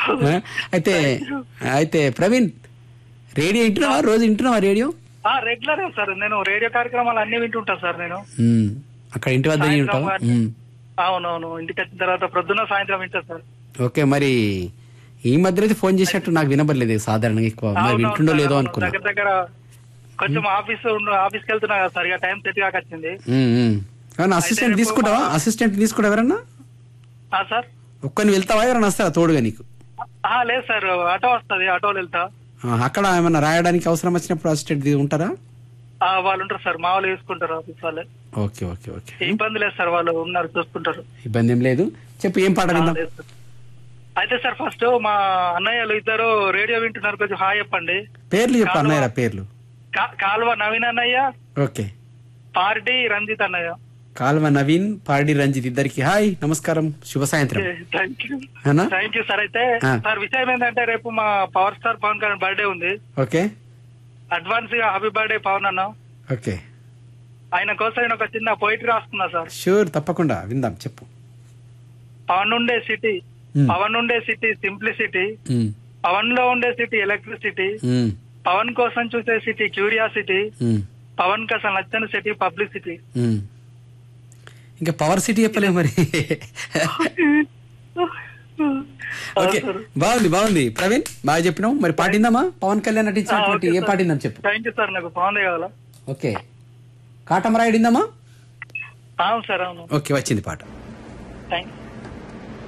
ఆ, అయితే అయితే ప్రవీణ్ రేడియో వింటున్నావా రోజు వింటున్నావా రేడియో రెగ్యులర్ సార్ నేను రేడియో కార్యక్రమాలు అన్ని వింటుంటా సార్ నేను ఉమ్, అక్కడ ఇంటి వద్ద సాయంత్రం ఉంటావా కానీ. ఉమ్. అవునవును ఇంటికి వచ్చిన తర్వాత ప్రొద్దున సాయంత్రం వింటా సార్ ఓకే మరి ఈ మధ్య అయితే ఫోన్ చేసినట్టు నాకు వినబడలేదు సాధారణంగా ఎక్కువ మరి అవునవును వింటుండో సార్, లేదో అవును. అనుకున్నా దగ్గర దగ్గర కొంచెం ఆఫీస్ ఆఫీస్కి వెళ్తున్నా కదా సార్ ఇక టైం సెట్ కాక వచ్చింది ఉమ్, ఉమ్. అవునా అసిస్టెంట్ రేపు తీసుకుంటావా మా- అసిస్టెంట్ తీసుకుంటావా ఎవరన్నా ఆ, సార్ ఒక్కని వెళ్తావా ఎవరైనా వస్తారా తోడుగా నీకు ఆ, లేదు సార్ ఆటో వస్తుంది ఆటోలో వెళ్తా ఆ, అక్కడ ఏమన్నా రాయడానికి అవసరం వచ్చినప్పుడు అసిస్టెంట్ ఉంటారా ఆ, వాళ్ళు ఉంటారు సార్ మా వాళ్ళు చూసుకుంటారు ఆఫీస్ వాళ్ళే ఓకే ఓకే ఓకే ఏ ఇబ్బంది లేదు సార్ వాళ్ళు ఉన్నారు చూసుకుంటారు ఇబ్బంది ఏం లేదు చెప్పు ఏం పాట ఆ, విందాం లేదు సార్. అయితే సార్ ఫస్ట్ మా అన్నయ్యలు ఇద్దరు రేడియో వింటున్నారు కొంచెం హాయ్ చెప్పండి పేర్లు చెప్పు కాలువ. అన్నయ్య పేర్లు కా- కాలువ నవీన్ అన్నయ్య ఓకే పార్టీ రంజిత్ అన్నయ్య కాల్వ నవీన్ పాడి రంజిత్ ఇద్దరికి హాయ్ నమస్కారం శుభ సాయంత్రం థ్యాంక్ యూ అవునా? థ్యాంక్ యూ సార్ అయితే ఆ. సార్ విషయం ఏంటంటే రేపు మా power star Pawan Kalyan birthday ఉంది ఓకే అడ్వాన్స్ గా హ్యాపీ బర్త్డే పవన్ అన్న ఓకే ఆయన కోసం నేను ఒక చిన్న పోయిటరీ రాసుకున్నా సార్ షూర్ తప్పకుండా విందాం చెప్పు పవన్ ఉండే సిటీ Hmm. పవన్ ఉండే సిటీ సింప్లిసిటీ ఉమ్, పవన్ లో ఉండే సిటీ ఎలక్ట్రిసిటీ ఉమ్, పవన్ కోసం చూసే సిటీ క్యూరియాసిటీ ఉమ్, పవన్ కి అసలు నచ్చని సిటీ పబ్లిసిటీ ఉమ్. ఇంకా పవర్ సిటీ చెప్పలే మరి ఓకే బాగుంది బాగుంది ప్రవీణ్ బాగా చెప్పినావు మరి పాటిందామా పవన్ కళ్యాణ్ నటించినటువంటి ఏ పాటిందని చెప్పు థ్యాంక్ యూ సార్ నాకు పవన్ కావాలా ఓకే కాటమరాయుడిందామా అవును సార్ అవును ఓకే వచ్చింది పాట థ్యాంక్